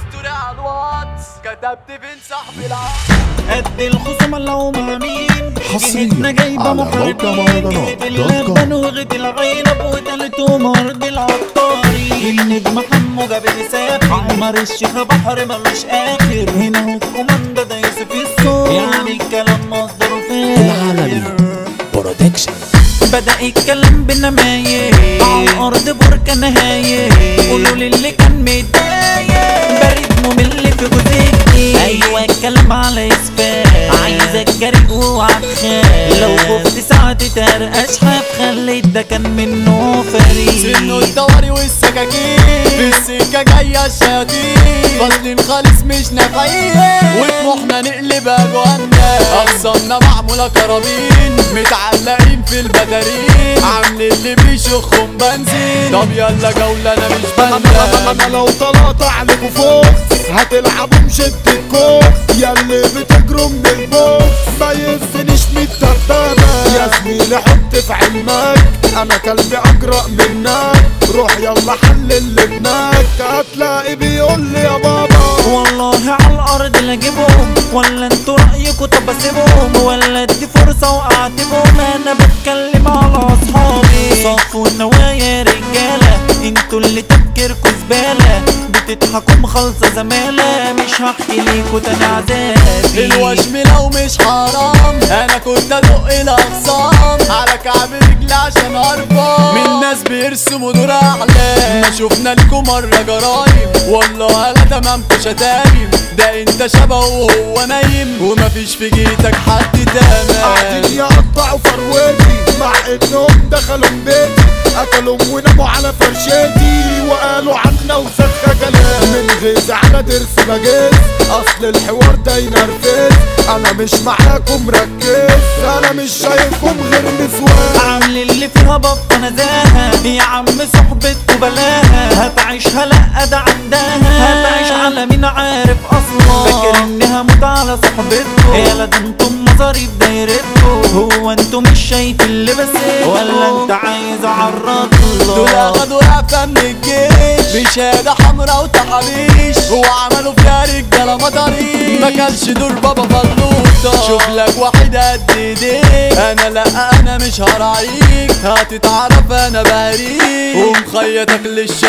ستوري على الواتس كتبت فين صاحبي العقل قد الخصومة لو مع مين حصرياً جهتنا جايبة على موقع محاربين مهرجانات جهة دوت كوم. اللبن وغد العنب وتالتهم أرض العطاري النجم حمو جاب سافر عمر الشيخ بحر ملوش آخر هنا هو الكوماندا ده يوسف السوق يعني الكلام مصدره العالمي فاخر برودكشن بدأ الكلام بالنماية على الأرض بركة نهاية قولوا للي كان متضايق بريد ممل في جوزيكي أيوة الكلام على إسفاف عايزك جريء واوعى تخاف لو خفت ساعة تترقش حاب خليت ده كان منه فريق سنه الدوري والسكاكين في السكة جاية الشياطين فاصلين خالص مش نافعين وطموحنا نقلب جوانا أقسامنا معمولة كرابين متعلقين في البدارين عاملين اللي بيشخهم بنزين طب يلا جولة أنا مش بندم انا لو طلعت عليكوا فوق هتلعبوا مشد الكوخ ياللي بتجروا من البوكس ما يهزنيش من الترتانة يا زميلي حط في علمك انا كلبي اجرأ منك روح يلا حل اللي هناك هتلاقي بيقول لي يا بابا والله على الارض لا اجيبهم ولا انتوا رايكوا طب اسيبهم ولا ادي فرصه واعاتبهم انا بتكلم على اصحابي صفوا النوايا يا رجاله انتوا اللي تفكيركوا زباله بتضحكوا مخلصه زماله مش هحكي ليكوا تاني عذابي الوشم لو مش حرام انا كنت ادق الاخصام على كعب رجلي عشان ارفع من ناس بيرسموا دور احلام ما شفنا لكم مره جرايم والله على تمامكوا شتايم ده انت شبهه وهو نايم ومفيش في جيتك حد قاعدين تمام يقطعوا فروتي مع انهم دخلوا بيتي اكلوا وناموا على فرشتي وقالوا عنا وسخة كلام من غيظ على ضرس بجيز اصل الحوار ده ينرفز انا مش معاكم مركز انا مش شايفكم غير نسوان عامل اللي فيها بطة نزاهة يا عم صحبتكوا بلاها هتعيشها لا ده عندها هتعيش على مين عارف اصلا فاكر اني هموت على صحبتكوا يا ده انتم مصاريف دايرتكوا هو انتم مش شايف اللي بس ولا انت عايز اعرض دول الله اخدوا اعفاء من الجيش بشهادة حمرا وتحابيش وعملوا فيها رجالة مطاريش ما كانش دور بابا فلوطة شوف لك واحد قد ايديك انا لا انا مش هراعيك هتتعرف انا بهريك ومخيطك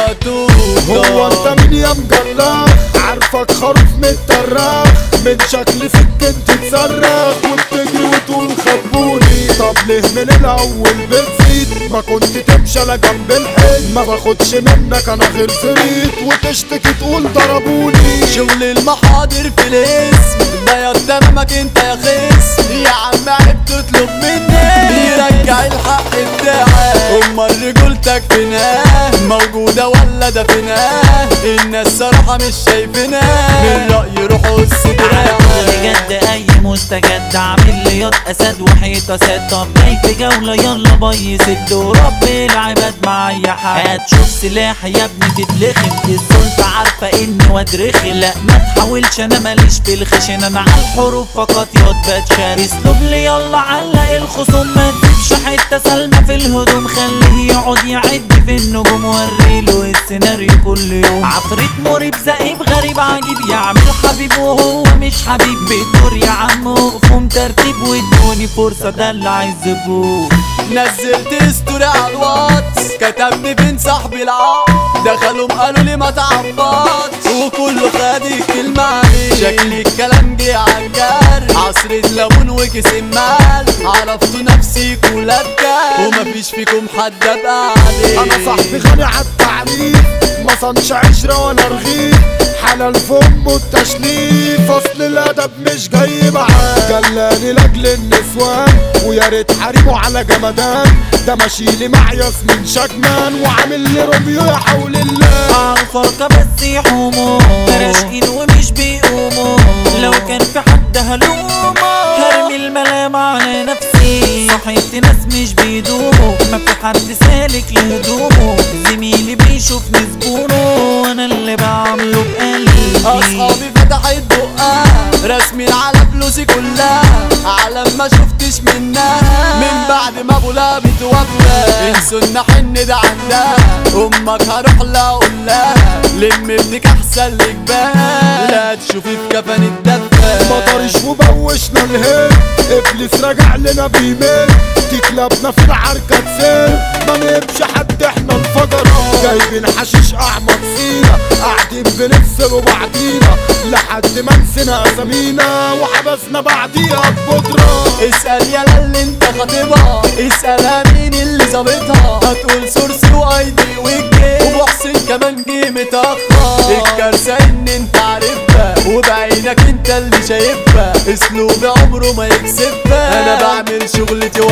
للشطوطة هو انت مين يا مجلاخ عارفك خروف متطرخ من شكل سكن تتصرخ وبتجري وتقول خبوني طب ليه من الاول بتزيد ما كنت تمشي لا جنب الحيط ما باخدش منك انا غير زريت وتشتكي تقول ضربوني شغل المحاضر في الاسم ده يا تمامك انت يا خصم يا عم عيب تطلب مني يرجع الحق بتاعك امال رجولتك فيناه موجودة ولا دفناه الناس صراحة مش شايفيناه من رأيي روحوا السدراع بجد اي مستجد عامل لي ياض اسد وحيطه سد طب جاي في جوله يلا بيس الدور رب العباد معايا حد هتشوف سلاح يا ابني تتلخم السلطه عارفه اني واد رخم لا ما تحاولش انا ماليش في الخشن انا على الحروف فقط ياض بتشال اسلوب لي يلا علق الخصوم ما تسيبش حته سلمى في الهدوم خليه يقعد يعد في النجوم وريله السيناريو كل يوم عفريت مريب زئيب غريب عجيب يعمل حبيب وهو مش حبيب بيدور يا عم وقفهم ترتيب وادوني فرصه ده اللي عايز زبون نزلت ستوري على الواتس كتبني فين صاحبي العقل دخلوا قالوا لي ما تعبطش وكله خد الكلمة عليه شكل الكلام جه عالجر عصرة ليمون وكيس المال عرفت نفسي كلها بجد ومفيش فيكم حد ابقى عليه انا صاحبي غني عالتعريف ما صنش عشرة ولا رغيف حلال فم التشليف اصل الادب مش جاي معاه جلاني لاجل النسوان ويا ريت حريمه على جمدان ده ماشي لي مع ياسمين شكمان وعامل لي روميو يا حول الله عالفرقة بس يحوموا راشقين ومش بيقوموا لو كان في حد هلومه هرمي الملام على نفسي صحيت ناس مش بيدوموا ما في حد سالك لهدومه زميلي بيشوفني زبونه وانا اللي بعمله بقلبي اصحابي فتحت بقها رسمين على فلوسي كلها عالم ما شفتش منها من بعد ما ابو لها بتوفى يحسن حن ده عندها امك هروح لها اقول لها لم ابنك احسن لك بقى لا تشوفي في كفن الدفة مطرش وبوشنا الهيل ابليس راجع لنا بيميل تكلبنا في العركة تسيل ما نبش حد احنا الفجرة جايبين حشيش احمر فينا قاعدين بنفصل بعضينا لحد ما نسينا اسامينا وحبسنا بعديها ببودرة اسأل يا اللي انت خاطبها اسألها مين اللي ظابطها هتقول سورسي وايدي والجيم ومحسن كمان جه متأخر الكارثة ان انت عارفها وبعينك انت اللي شايفها اسلوبي عمره ما يكسبها انا بعمل شغلتي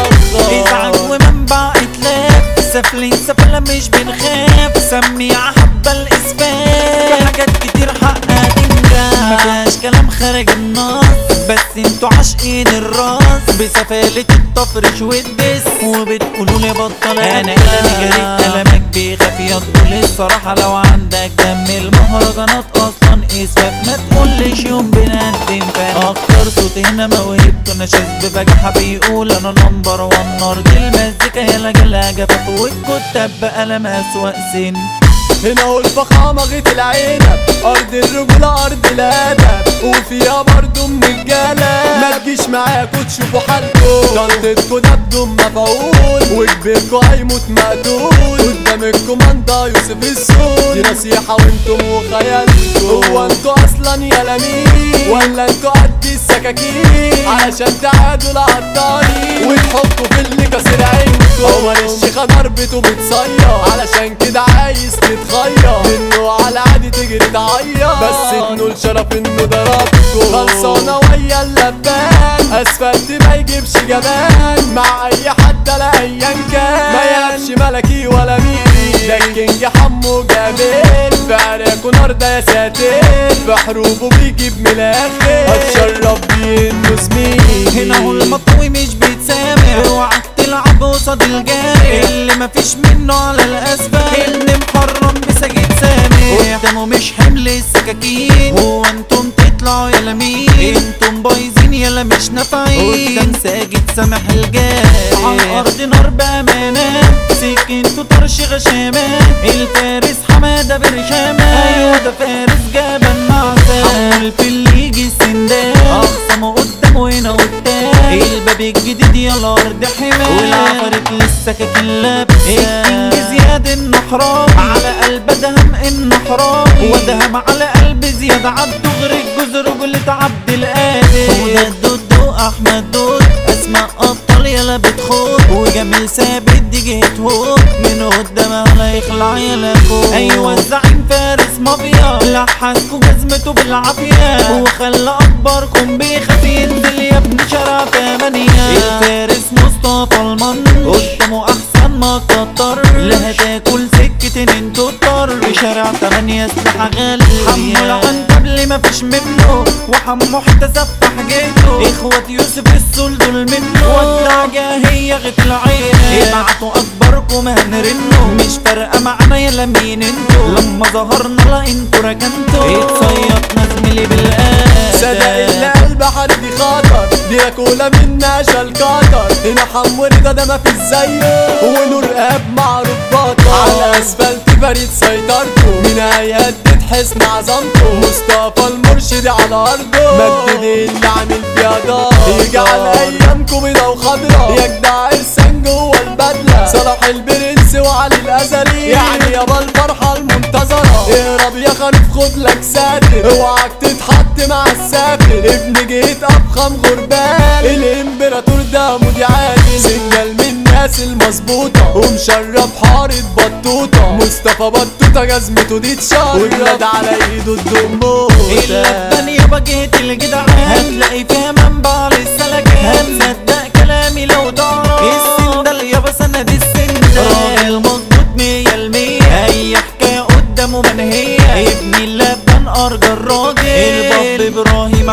ازعج واتبخر ومنبع اتلاف سافلين سفلة مش بنخاف سميع حبة الاسفاف في حاجات كتير حقها تنجح مفيهاش كلام خارج النص بس انتوا عاشقين الراس بسفالة التفرش والدس وبتقولوا لي بطل انا كلامي جريء كلامك بيخاف يقول الصراحة لو عندك دم المهرجانات اصلا اسفاف ما تقولش يوم بنقدم فن اكتر صوت هنا موهبته انا شاذ ببجحة بيقول انا نمبر وان نار دي المزيكا هي لجلها جفاف والكتاب بقى لما اسوأ سن هنا هو الفخامة غيت العنب أرض الرجولة أرض الأدب وفيها برضه من الجلال ما تجيش معاكوا تشوفوا حالكوا طنطتكوا ده بدون مفعول وكبيركوا هيموت مقتول قدام الكوماندا يوسف السود دي نصيحة وانتم وخيالكوا هو انتوا أصلا يا لمين ولا انتوا قد السكاكين علشان تعادوا العطارين وتحطوا في اللي كسر عينكوا عمر الشيخة ضربته بتصير علشان كده عايز تتخير منه على عادي تجري تعيط بس تنول شرف انه ضربكوا خلصانة ويا اللبان اسفلت ما يجيبش جبان مع اي حد لا ايا كان ما يهبش ملكي ولا ميري ده الكينج حمو جابر في عراكو نار ده يا ساتر في حروبه بيجيب من الاخر اتشرف بيه انه زميلي هنا هو المطوي مش بيتسامح اوعك تلعب قصاد الجاري اللي مفيش منه على الاسفل اللي محرم بسجيد سامح قدامه مش حمل السكاكين هو انتم تطلعوا يلا مين انتم بايظين يلا مش نافعين قدام ساجد سامح الجاري على الارض نار بامانه سكنتوا طرش غشامه الفارس حماده برشامه ايوه ده فارس جبل معسل حمول في اللي يجي السندان اخصمه قدامه هنا قدام الباب الجديد يا الارض حماه والعفرت للسكاكين لابسه الكينج زياد النحرام على قلب دهم النحرام ودهم على قلب زياد عبده غير الجزر رجلة عبد القادر وده الدودو احمد دود اسماء ابطال يلا بتخوض وجميل ثابت دي جهة هوب من قدامها لا يخلع يلا كوب ايوه الزعيم فارس مافيا لحسكوا جزمته بالعافية وخلى اكبركم بيخاف ينزل يا ابن شارع تمانية الفارس مصطفى المن قدامه احسن ما كتر لا هتاكل سكة انتوا اضطر في شارع تمانية سلاحة غالية حمو العنتبل مفيش منه وحمو احتسب في حاجته اخوات يوسف السول دول منه والدعجة هي غت العين ابعتوا اكبركم هنرنه مش فارقة معانا يلا مين انتوا لما ظهرنا لا انتوا ركنتوا اتصيطنا زميلي بالقاسة صدق اللي قلب حد خاطر دي كولا منا شالكاتر هنا حمو رضا ده مفيش زيه ونور اب معروف بطل على اسفلت فريد سيطرته من هيهدد حسن عظمته مصطفى المرشد على ارضه مدد اللي عامل فيها دار يجعل ايامكم بيضا وخضرا يجدع ارسان جوه البدله صلاح البرنس وعلي الازلي يعني يابا الفرحه المنتظره اهرب يا خريف خد لك ساتر اوعك تتحط مع السافر ابن جيت افخم غربان الامبراطور ده مودي عادل سنجل من الناس المظبوطه ومشرف حارة بطوطه مصطفى بطوطه جزمته دي تشار والرد على ايده الدموطه اللبان يابا جهة الجدعان هتلاقي فيها منبع للسلكان هتصدق كلامي لو تعرف السندال يابا سند السندال راجل مظبوط مية المية أي حكاية قدامه منهية ابن اللبان أرجى الراجل الباب إبراهيم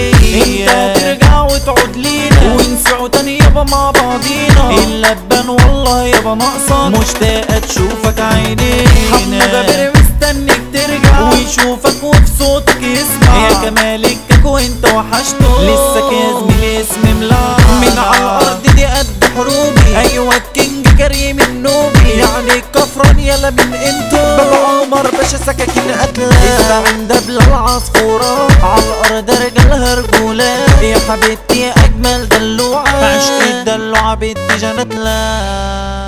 عسلية انت ترجع وتعود لينا ونسعوا تاني يابا مع بعضينا اللبان والله يابا ناقصة مشتاقة تشوفك عينينا حمو جابر مستنيك ترجع ويشوفك وفي صوتك يسمع يا كمالك وانت وحشته لسه يا زميلي اسمي ملعب من على الارض دي قد حروبي ايوه الكينج كريم ولا من انتو بابا عمر باشا سكاكين قتلة اسمع دبلة العصفورة على الارض رجالها رجولة يا حبيبتي يا اجمل دلوعة عشق الدلوعة بنت جنتلا